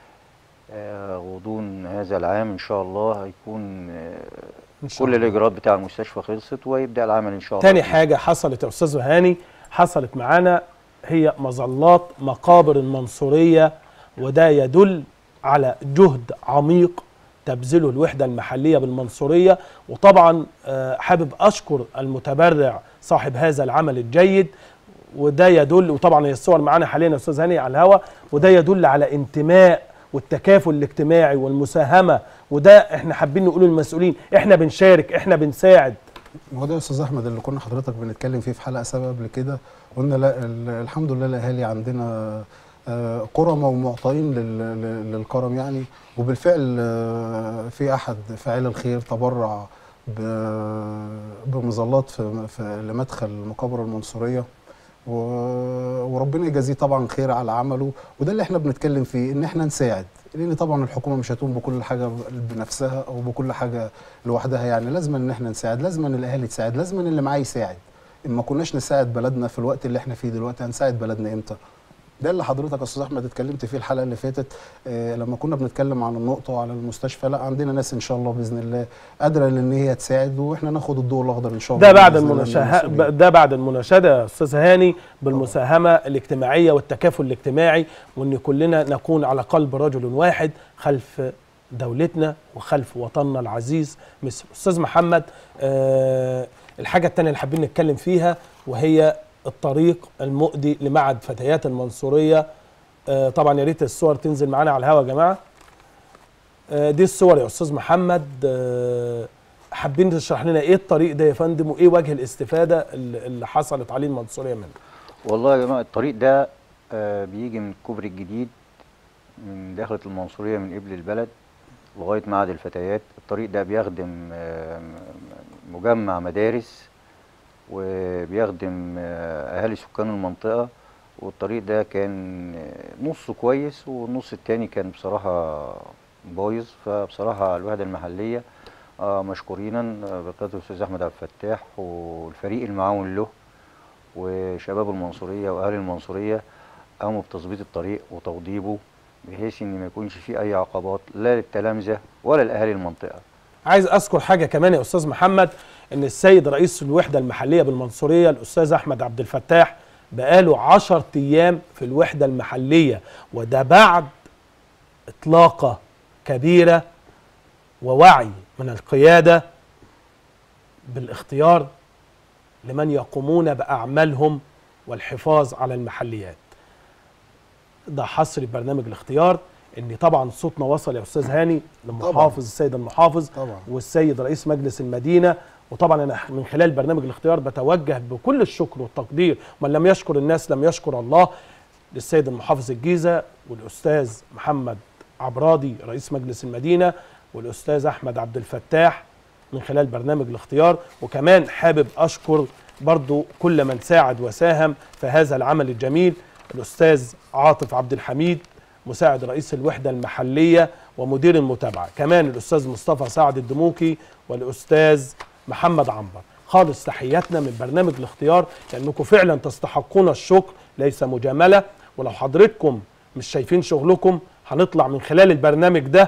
آه، غضون هذا العام ان شاء الله هيكون آه، إن شاء كل الله. الاجراءات بتاع المستشفى خلصت ويبدا العمل ان شاء الله تاني حاجة حصلت يا أستاذ هاني حصلت معانا هي مظلات مقابر المنصورية وده يدل على جهد عميق تبذله الوحدة المحلية بالمنصورية وطبعا آه، حابب أشكر المتبرع صاحب هذا العمل الجيد وده يدل وطبعا هي الصور معانا حاليا يا أستاذ هاني على الهوا وده يدل على انتماء والتكافل الاجتماعي والمساهمة وده احنا حابين نقول للمسؤولين احنا بنشارك احنا بنساعد ما هو ده يا استاذ احمد اللي كنا حضرتك بنتكلم فيه في حلقه سابقه قبل كده قلنا لا ال- الحمد لله الاهالي عندنا آه، كرمة ومعطين لل- لل- للكرم يعني وبالفعل آه، في احد فاعل الخير تبرع ب- بمظلات في في لمدخل مقابر المنصوريه و- وربنا يجازيه طبعا خير على عمله وده اللي احنا بنتكلم فيه ان احنا نساعد لان طبعا الحكومه مش هتقوم بكل حاجه بنفسها او بكل حاجه لوحدها يعني لازم ان احنا نساعد لازم ان الاهالي تساعد لازم ان اللي معاه يساعد ان ما كناش نساعد بلدنا في الوقت اللي احنا فيه دلوقتي هنساعد بلدنا امتى ده اللي حضرتك يا استاذ احمد اتكلمت فيه الحلقه اللي فاتت آه لما كنا بنتكلم عن النقطه وعلى المستشفى لا عندنا ناس ان شاء الله باذن الله قادره ان هي تساعد واحنا ناخد الضوء الاخضر ان شاء الله ده بعد بإذن الله من المناشهة المسؤولين. ده بعد المناشدة يا أستاذ هاني بالمساهمة الاجتماعية والتكافل الاجتماعي وإن كلنا نكون على قلب رجل واحد خلف دولتنا وخلف وطننا العزيز مصر أستاذ محمد آه الحاجة التانية اللي حابين نتكلم فيها وهي الطريق المؤدي لمعهد فتيات المنصورية آه طبعا يا ريت الصور تنزل معانا على الهوا يا جماعة آه دي الصور يا أستاذ محمد آه حابين تشرح لنا ايه الطريق ده يا فندم وايه وجه الاستفاده اللي اللي حصلت عليه المنصوريه منه والله يا جماعه الطريق ده آه، بيجي من الكوبري الجديد من داخلة المنصورية من قبل البلد لغاية معهد الفتيات الطريق ده بيخدم آه، م- مجمع مدارس وبيخدم آه، أهالي سكان المنطقة والطريق ده كان آه، نصه كويس والنص التاني كان بصراحة بايظ فبصراحة الوحدة المحلية آه، مشكورين آه، بقيادة الأستاذ أحمد عبد الفتاح والفريق المعاون له وشباب المنصورية وأهل المنصورية قاموا بتظبيط الطريق وتوضيبه بحيث ان ما يكونش فيه اي عقبات لا للتلامذه ولا لاهالي المنطقه عايز اذكر حاجه كمان يا استاذ محمد ان السيد رئيس الوحده المحليه بالمنصوريه الاستاذ احمد عبد الفتاح بقاله 10 ايام في الوحده المحليه وده بعد اطلاقه كبيره ووعي من القياده بالاختيار لمن يقومون باعمالهم والحفاظ على المحليات ده حصر برنامج الاختيار ان طبعا صوتنا وصل يا استاذ هاني للمحافظ السيد المحافظ طبعا والسيد رئيس مجلس المدينه وطبعا انا من خلال برنامج الاختيار بتوجه بكل الشكر والتقدير من لم يشكر الناس لم يشكر الله للسيد المحافظ الجيزه والاستاذ محمد عبرادي رئيس مجلس المدينه والاستاذ احمد عبد الفتاح من خلال برنامج الاختيار وكمان حابب اشكر برضو كل من ساعد وساهم في هذا العمل الجميل الاستاذ عاطف عبد الحميد مساعد رئيس الوحده المحليه ومدير المتابعه كمان الاستاذ مصطفى سعد الدموكي والاستاذ محمد عنبر خالص تحياتنا من برنامج الاختيار لانكم فعلا تستحقون الشكر ليس مجامله ولو حضرتكم مش شايفين شغلكم هنطلع من خلال البرنامج ده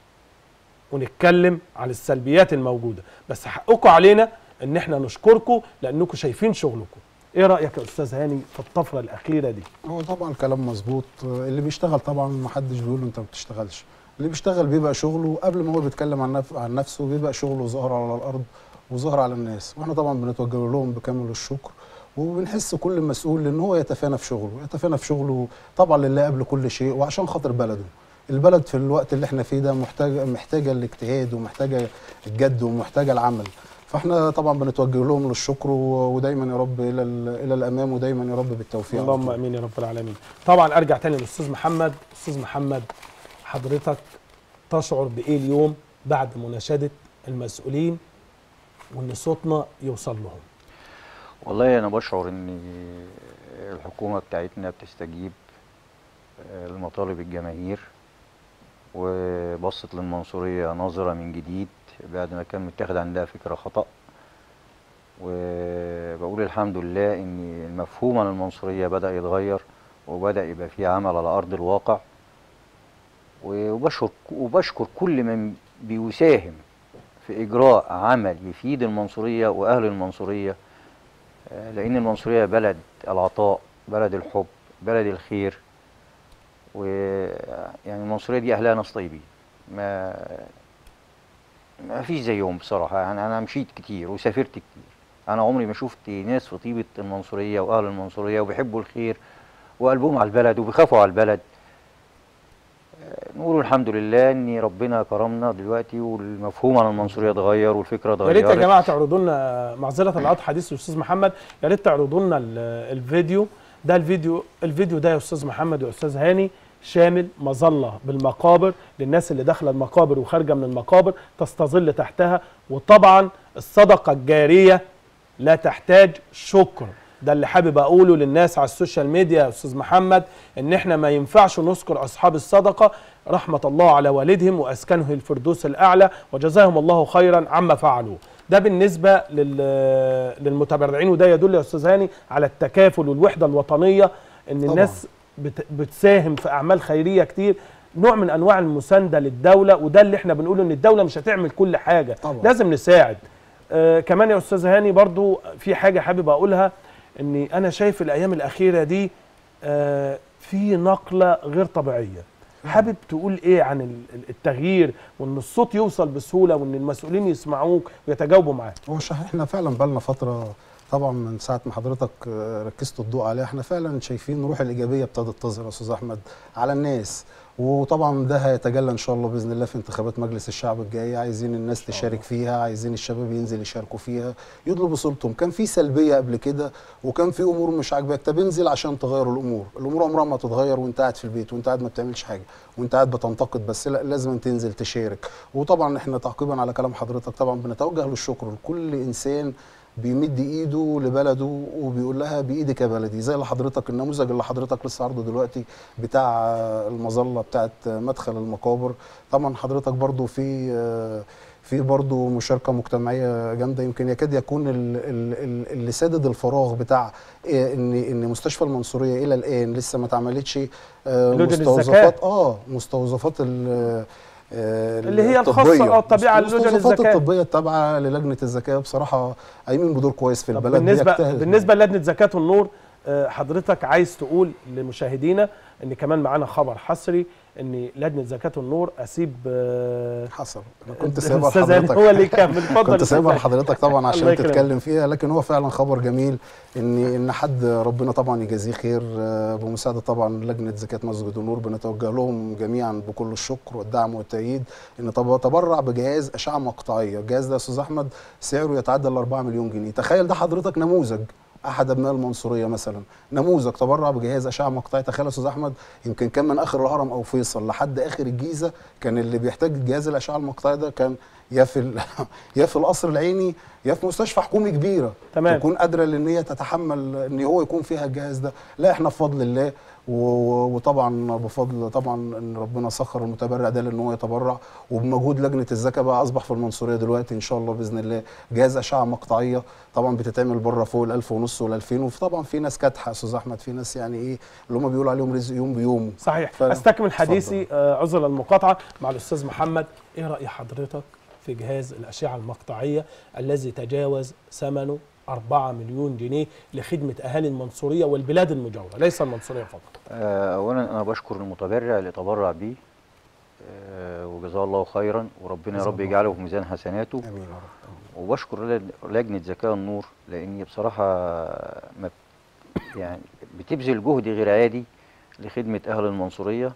ونتكلم عن السلبيات الموجوده بس حقكم علينا ان احنا نشكركم لانكم شايفين شغلكم ايه رايك يا استاذ هاني في الطفره الاخيره دي هو طبعا كلام مظبوط اللي بيشتغل طبعا ما حدش بيقول له انت ما بتشتغلش اللي بيشتغل بيبقى شغله قبل ما هو بيتكلم عن نف... عن نفسه بيبقى شغله ظاهر على الارض وظاهر على الناس واحنا طبعا بنتوجه لهم بكامل الشكر وبنحس كل مسؤول ان هو يتفانى في شغله يتفانى في شغله طبعا لله قبل كل شيء وعشان خاطر بلده البلد في الوقت اللي احنا فيه ده محتاجه محتاجه الاجتهاد ومحتاجه الجد ومحتاجه العمل فاحنا طبعا بنتوجه لهم للشكر و- ودايما يا رب الى ال- الى الامام ودايما يا رب بالتوفيق على اللهم طول. امين يا رب العالمين طبعا ارجع تاني للاستاذ محمد استاذ محمد حضرتك تشعر بايه اليوم بعد مناشده المسؤولين وان صوتنا يوصل لهم والله انا بشعر ان الحكومه بتاعتنا بتستجيب لمطالب الجماهير وبصت للمنصوريه نظره من جديد بعد ما كان متاخد عندها فكره خطا وبقول الحمد لله ان المفهوم عن المنصوريه بدا يتغير وبدا يبقى فيه عمل على ارض الواقع وبشكر وبشكر كل من بيساهم في اجراء عمل يفيد المنصوريه واهل المنصوريه آه، لان المنصوريه بلد العطاء بلد الحب بلد الخير ويعني المنصوريه دي اهلها ناس طيبين ما ما فيش زيهم بصراحه يعني انا مشيت كتير وسافرت كتير انا عمري ما شفت ناس في طيبه المنصوريه واهل المنصوريه وبيحبوا الخير وقلبهم على البلد وبيخافوا على البلد آه، نقول الحمد لله ان ربنا كرمنا دلوقتي والمفهوم عن المنصوريه اتغير والفكره يا اتغيرت ريت يا جماعه تعرضوا لنا معذره القطع حديث الاستاذ محمد يا ريت تعرضوا لنا ال- الفيديو ده الفيديو الفيديو ده يا استاذ محمد ويا استاذ هاني شامل مظله بالمقابر للناس اللي داخله المقابر وخارجه من المقابر تستظل تحتها وطبعا الصدقه الجاريه لا تحتاج شكر ده اللي حابب اقوله للناس على السوشيال ميديا يا استاذ محمد ان احنا ما ينفعش نذكر اصحاب الصدقه رحمه الله على والدهم واسكنه الفردوس الاعلى وجزاهم الله خيرا عما فعلوا ده بالنسبه لل- للمتبرعين وده يدل يا استاذ هاني على التكافل والوحده الوطنيه ان طبعاً. الناس بت- بتساهم في اعمال خيريه كتير نوع من انواع المسانده للدوله وده اللي احنا بنقوله ان الدوله مش هتعمل كل حاجه طبعاً. لازم نساعد آه كمان يا استاذ هاني برضو في حاجه حابب اقولها اني انا شايف الايام الاخيره دي آه في نقله غير طبيعيه حابب تقول ايه عن ال- ال- التغيير وان الصوت يوصل بسهوله وان المسؤولين يسمعوك ويتجاوبوا معاك هو شا- احنا فعلا بقالنا فتره طبعا من ساعه ما حضرتك آه، ركزت الضوء عليها احنا فعلا شايفين روح الايجابيه ابتدت تظهر يا استاذ احمد على الناس وطبعا ده هيتجلى ان شاء الله باذن الله في انتخابات مجلس الشعب الجايه عايزين الناس تشارك فيها عايزين الشباب ينزل يشاركوا فيها يطلبوا صورتهم كان في سلبيه قبل كده وكان في امور مش عاجباك طب انزل عشان تغير الامور الامور عمرها ما تتغير وانت قاعد في البيت وانت قاعد ما بتعملش حاجه وانت قاعد بتنتقد بس لا لازم تنزل تشارك وطبعا احنا تعقيبا على كلام حضرتك طبعا بنتوجه للشكر لكل انسان بيمد ايده لبلده وبيقول لها بايدك يا بلدي زي اللي حضرتك النموذج اللي حضرتك لسه عارضه دلوقتي بتاع المظله بتاعت مدخل المقابر طبعا حضرتك برضو في في برضو مشاركه مجتمعيه جامده يمكن يكاد يكون ال- ال- ال- اللي سادد الفراغ بتاع إيه ان ان مستشفى المنصوريه الى الان لسه ما اتعملتش آه، لجنة مستوظفات الزكاة. اه مستوظفات ال- آه، اللي هي الخاصة الطبية. أو الطبيعة للجنة المستوصفات الزكاة. الطبيه التابعه للجنه الزكاه بصراحه قايمين بدور كويس في طب البلد بالنسبه بيجتهد. بالنسبه للجنه زكاه النور آه، حضرتك عايز تقول لمشاهدينا ان كمان معانا خبر حصري ان لجنه زكاه النور اسيب آه، حصل انا كنت سايبها الأستاذ هاني لحضرتك هو اللي يكمل اتفضل كنت يا سايبها أستاذ هاني. لحضرتك طبعا الله عشان يكرمك. تتكلم فيها لكن هو فعلا خبر جميل ان ان حد ربنا طبعا يجازيه خير آه، بمساعده طبعا لجنه زكاه مسجد النور بنتوجه لهم جميعا بكل الشكر والدعم والتأييد ان طب- تبرع بجهاز اشعه مقطعيه الجهاز ده يا استاذ احمد سعره يتعدى ال 4 مليون جنيه تخيل ده حضرتك نموذج احد ابناء المنصوريه مثلا نموذج تبرع بجهاز اشعه مقطعيه تخيل يا استاذ احمد يمكن كان من اخر الهرم او فيصل لحد اخر الجيزه كان اللي بيحتاج جهاز الاشعه المقطعيه ده كان يا في ال- يا في القصر العيني يا في مستشفى حكومي كبيره تمام. تكون قادره لان هي تتحمل ان هو يكون فيها الجهاز ده لا احنا بفضل الله و- و- وطبعا بفضل طبعا ان ربنا سخر المتبرع ده لان هو يتبرع وبمجهود لجنه الزكاه بقى اصبح في المنصوريه دلوقتي ان شاء الله باذن الله جهاز اشعه مقطعيه طبعا بتتعمل بره فوق ال 1000 ونص وال 2000 وطبعا في ناس كاتحه يا استاذ احمد في ناس يعني ايه اللي هم بيقولوا عليهم رزق يوم بيومه صحيح ف- استكمل حديثي اتفضل. آه، عذرا المقاطعه مع الاستاذ محمد ايه راي حضرتك في جهاز الاشعه المقطعيه الذي تجاوز ثمنه 4 مليون جنيه لخدمه اهالي المنصوريه والبلاد المجاوره ليس المنصوريه فقط آه، اولا انا بشكر المتبرع اللي تبرع بيه آه، وجزاه الله خيرا وربنا يا جزاه رب الله يجعله في ميزان حسناته امين يا رب وبشكر لج- لجنه زكاه النور لان بصراحه ما ب- يعني بتبذل جهد غير عادي لخدمه اهل المنصوريه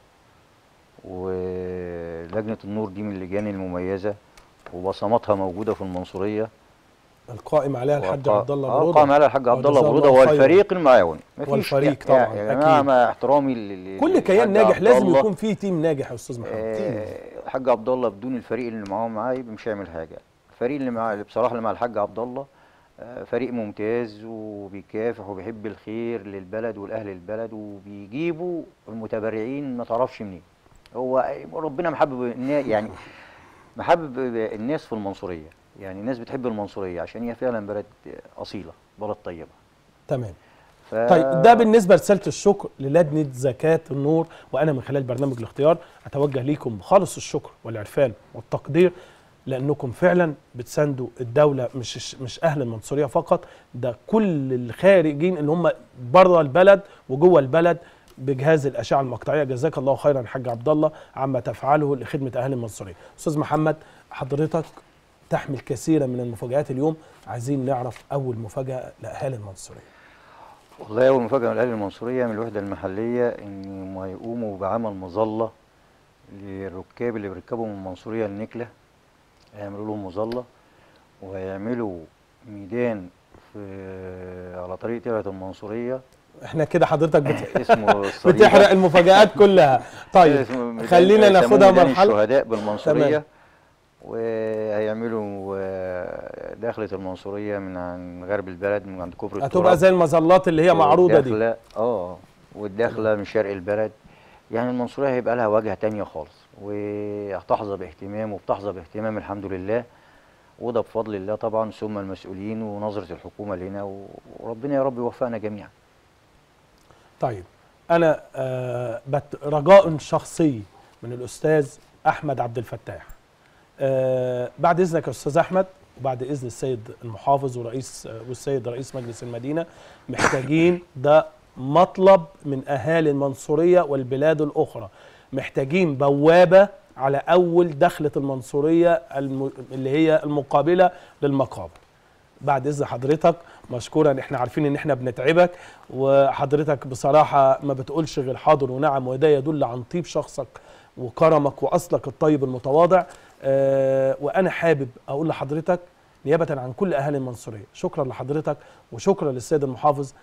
ولجنه النور دي من اللجان المميزه وبصماتها موجوده في المنصوريه القائم عليها الحاج وقا- عبد الله آه، برودة قام عليها الحاج عبد الله وجزاه برودة الله خيراً. والفريق المعاون مفيش والفريق يا- طبعاً، يا جماعه أكيد. مع احترامي لل- كل كيان للحاج ناجح عبد لازم الله، يكون فيه تيم ناجح يا استاذ محمد آه، الحاج عبد الله بدون الفريق اللي معاه معاه يبقى مش هيعمل حاجه الفريق اللي معاه اللي بصراحه اللي مع الحاج عبد الله آه، فريق ممتاز وبيكافح وبيحب الخير للبلد والاهل البلد وبيجيبوا المتبرعين ما تعرفش منين هو ربنا محبب النا- يعني محبب الناس في المنصوريه يعني الناس بتحب المنصوريه عشان هي فعلا بلد اصيله بلد طيبه تمام ف... طيب ده بالنسبه لرساله الشكر للجنه زكاه النور وانا من خلال برنامج الاختيار اتوجه ليكم بخالص الشكر والعرفان والتقدير لانكم فعلا بتساندوا الدوله مش مش اهل المنصوريه فقط ده كل الخارجين اللي هم بره البلد وجوه البلد بجهاز الاشعه المقطعيه جزاك الله خيرا الحاج عبد الله عما تفعله لخدمه اهل المنصوريه استاذ محمد حضرتك تحمل كثيرا من المفاجآت اليوم عايزين نعرف اول مفاجاه لاهالي المنصوريه والله أول مفاجأة من الأهل المنصورية من الوحدة المحلية إن هم يقوموا بعمل مظلة للركاب اللي بيركبوا من المنصورية لنكلة هيعملوا لهم مظلة وهيعملوا ميدان في على طريق تبعة المنصورية احنا كده حضرتك بت... اسمه الصليبة بتحرق المفاجآت كلها طيب اسمه ميدان- خلينا هيسموه ناخدها ميدان مرحلة. الشهداء تمام. بالمنصورية وهيعملوا آه، داخلة المنصورية من عن غرب البلد من عند كوبري هتبقى التراب زي المظلات اللي هي معروضه دي والداخلة- اه والداخله من شرق البلد يعني المنصوريه هيبقى لها واجهه تانية خالص وهتحظى باهتمام وبتحظى باهتمام الحمد لله وده بفضل الله طبعا ثم المسؤولين ونظره الحكومه لنا و- وربنا يا رب يوفقنا جميعا طيب انا آه بت رجاء شخصي من الاستاذ احمد عبد الفتاح آه بعد اذنك يا استاذ احمد وبعد اذن السيد المحافظ ورئيس آه والسيد رئيس مجلس المدينه محتاجين ده مطلب من اهالي المنصوريه والبلاد الاخرى محتاجين بوابه على اول دخله المنصوريه الم... اللي هي المقابله للمقابر بعد اذن حضرتك مشكورا احنا عارفين ان احنا بنتعبك وحضرتك بصراحه ما بتقولش غير حاضر ونعم وده يدل عن طيب شخصك وكرمك واصلك الطيب المتواضع آه وانا حابب اقول لحضرتك نيابه عن كل اهالي المنصوريه شكرا لحضرتك وشكرا للسيد المحافظ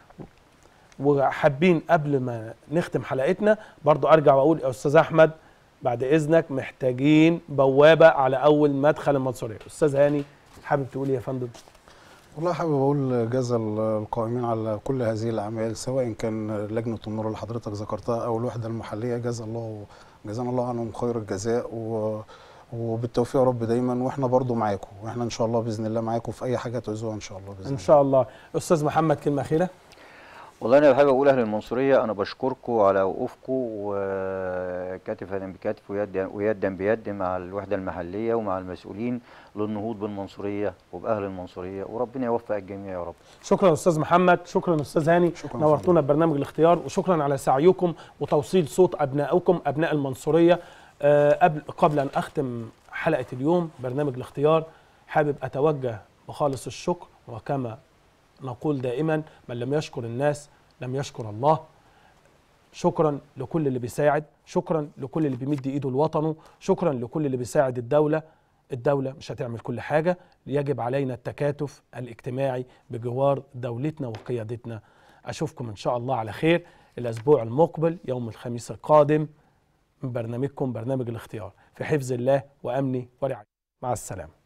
وحابين قبل ما نختم حلقتنا برضو ارجع واقول يا استاذ احمد بعد اذنك محتاجين بوابه على اول مدخل المنصوريه استاذ هاني حابب تقول إيه يا فندم والله حابب اقول جزا القائمين على كل هذه الاعمال سواء كان لجنه النور اللي حضرتك ذكرتها او الوحده المحليه جزا الله جزانا الله عنهم خير الجزاء و وبالتوفيق يا رب دايما واحنا برضو معاكم واحنا ان شاء الله باذن الله معاكم في اي حاجه تعوزوها ان شاء الله باذن ان شاء الله استاذ محمد كلمه اخيره والله انا بحب اقول اهل المنصوريه انا بشكركم على وقوفكم وكتفا بكتف ويدا ويدا بيد مع الوحده المحليه ومع المسؤولين للنهوض بالمنصوريه وباهل المنصوريه وربنا يوفق الجميع يا رب شكرا استاذ محمد شكرا استاذ هاني شكراً نورتونا ببرنامج الاختيار وشكرا على سعيكم وتوصيل صوت ابنائكم ابناء المنصوريه أه قبل قبل ان اختم حلقه اليوم برنامج الاختيار حابب اتوجه بخالص الشكر وكما نقول دائما من لم يشكر الناس لم يشكر الله شكرا لكل اللي بيساعد شكرا لكل اللي بيمد ايده لوطنه شكرا لكل اللي بيساعد الدوله الدولة مش هتعمل كل حاجة يجب علينا التكاتف الاجتماعي بجوار دولتنا وقيادتنا أشوفكم إن شاء الله على خير الأسبوع المقبل يوم الخميس القادم من برنامجكم برنامج الاختيار في حفظ الله وأمنه ورعايته مع السلامة